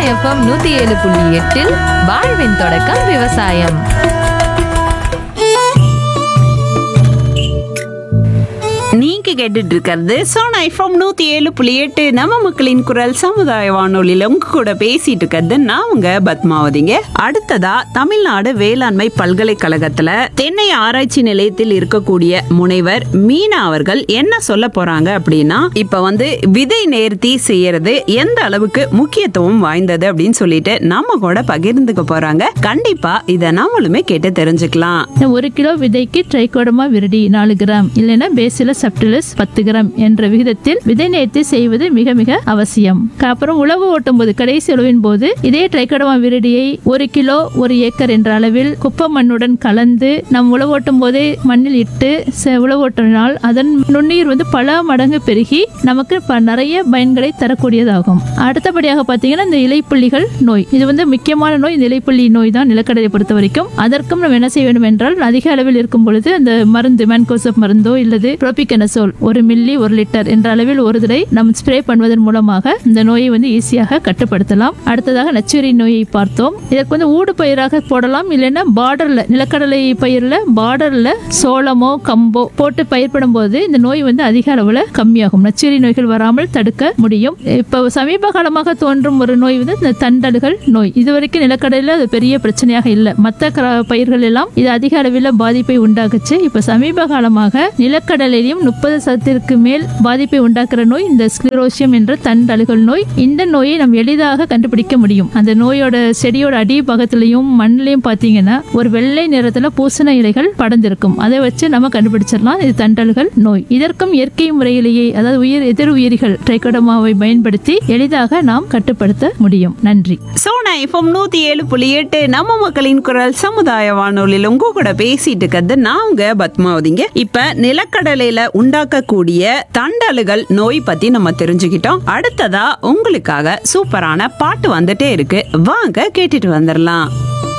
FM நூத்தி ஏழு புள்ளி எட்டில் வாழ்வின் தொடக்கம் விவசாயம் நீங்க கேட்டுட்டு இருக்கிறது சோனா எஃப்எம் நூத்தி ஏழு புள்ளி எட்டு நம்ம மக்களின் குரல் சமுதாய வானொலியில உங்க கூட பேசிட்டு இருக்கிறது நான் உங்க பத்மாவதிங்க அடுத்ததா தமிழ்நாடு வேளாண்மை பல்கலைக்கழகத்துல தென்னை ஆராய்ச்சி நிலையத்தில் இருக்கக்கூடிய முனைவர் மீனா அவர்கள் என்ன சொல்ல போறாங்க அப்படின்னா இப்ப வந்து விதை நேர்த்தி செய்யறது எந்த அளவுக்கு முக்கியத்துவம் வாய்ந்தது அப்படின்னு சொல்லிட்டு நம்ம கூட பகிர்ந்துக்க போறாங்க கண்டிப்பா இத நாமளுமே கேட்டு தெரிஞ்சுக்கலாம் இந்த ஒரு கிலோ விதைக்கு ட்ரைகோடமா விரடி நாலு கிராம் இல்லைன்னா பேசில சப்டிலஸ் பத்து கிராம் என்ற விகிதத்தில் விதை நேர்த்தி செய்வது மிக மிக அவசியம் க- அப்புறம் உழவு ஓட்டும் போது கடைசி உழவின் போது இதே ட்ரைகோடமா விரடியை ஒரு கிலோ ஒரு ஏக்கர் என்ற அளவில் குப்பை மண்ணுடன் கலந்து நம் உழவு ஓட்டும் போதே மண்ணில் இட்டு ச- உழவு ஓட்டினால் அதன் நுண்ணுயிர் வந்து பல மடங்கு பெருகி நமக்கு ப- நிறைய பயன்களை தரக்கூடியதாகும் அடுத்தபடியாக பார்த்தீங்கன்னா இந்த இலைப்புள்ளிகள் நோய் இது வந்து முக்கியமான நோய் இந்த இலைப்புள்ளி நோய் தான் நிலக்கடலை பொறுத்த வரைக்கும் அதற்கும் நம்ம என்ன செய்ய வேண்டும் என்றால் அதிக அளவில் இருக்கும் பொழுது அந்த மருந்து மேன்கோசப் மருந்தோ இல்லது புரோபிகனசோல் ஒரு மில்லி ஒரு லிட்டர் என்ற அளவில் ஒரு தடவை நம்ம ஸ்ப்ரே பண்ணுவதன் மூலமாக இந்த நோயை வந்து ஈஸியாக கட்டுப்படுத்தலாம் அடுத்ததாக நச்சுரி நோயை பார்த்தோம் இதற்கு வந்து ஊடு பயிராக போடலாம் இல்லைன்னா பார்டர்ல நிலக்கடலை பயிரில் பார்டர்ல சோளமோ கம்போ போட்டு பயிர்படும் போது இந்த நோய் வந்து அதிக அளவில் கம்மியாகும் நச்சுரி நோய்கள் வராமல் தடுக்க முடியும் இப்போ சமீப காலமாக தோன்றும் ஒரு நோய் வந்து இந்த தண்டல்கள் நோய் இதுவரைக்கும் நிலக்கடலையில் அது பெரிய பிரச்சனையாக இல்லை மற்ற பயிர்கள் எல்லாம் இது அதிக அளவில் பாதிப்பை உண்டாக்குச்சு இப்போ சமீப காலமாக நிலக்கடலையிலும் முப்பது சதத்திற்கு மேல் பாதிப்பை உண்டாக்குற நோய் இந்த ஸ்க்ளிரோசியம் என்ற தண்டல்கள் நோய் இந்த நோயை நம்ம எளிதாக கண்டுபிடிக்க முடியும் அந்த நோயோட செடியோட அடி பக்கத்துலையும் மண்ணிலையும் பார்த்தீங்கன்னா ஒரு வெள்ளை நிறத்துல பூசண இலைகள் படர்ந்திருக்கும் அதை வச்சு நம்ம கண்டுபிடிச்சிடலாம் இது தண்டல்கள் நோய் இதற்கும் இயற்கை முறையிலேயே அதாவது உயிர் எதிர் உயிரிகள் ட்ரைகோடமாவை பயன்படுத்தி எளிதாக நாம் கட்டுப்படுத்த முடியும் நன்றி சோனா எஃப்எம் நூத்தி ஏழு புள்ளி எட்டு நம்ம மக்களின் குரல் சமுதாய வானொலியில் உங்க கூட பேசிட்டு இருக்கிறது நான் உங்க பத்மாவதிங்க இப்ப நிலக்கடலையில உண்டாக்கக்கூடிய தண்டலுகள் நோய் பத்தி நம்ம தெரிஞ்சுக்கிட்டோம் அடுத்ததா உங்களுக்காக சூப்பரான பாட்டு வந்துட்டே இருக்கு வாங்க கேட்டுட்டு வந்துடலாம்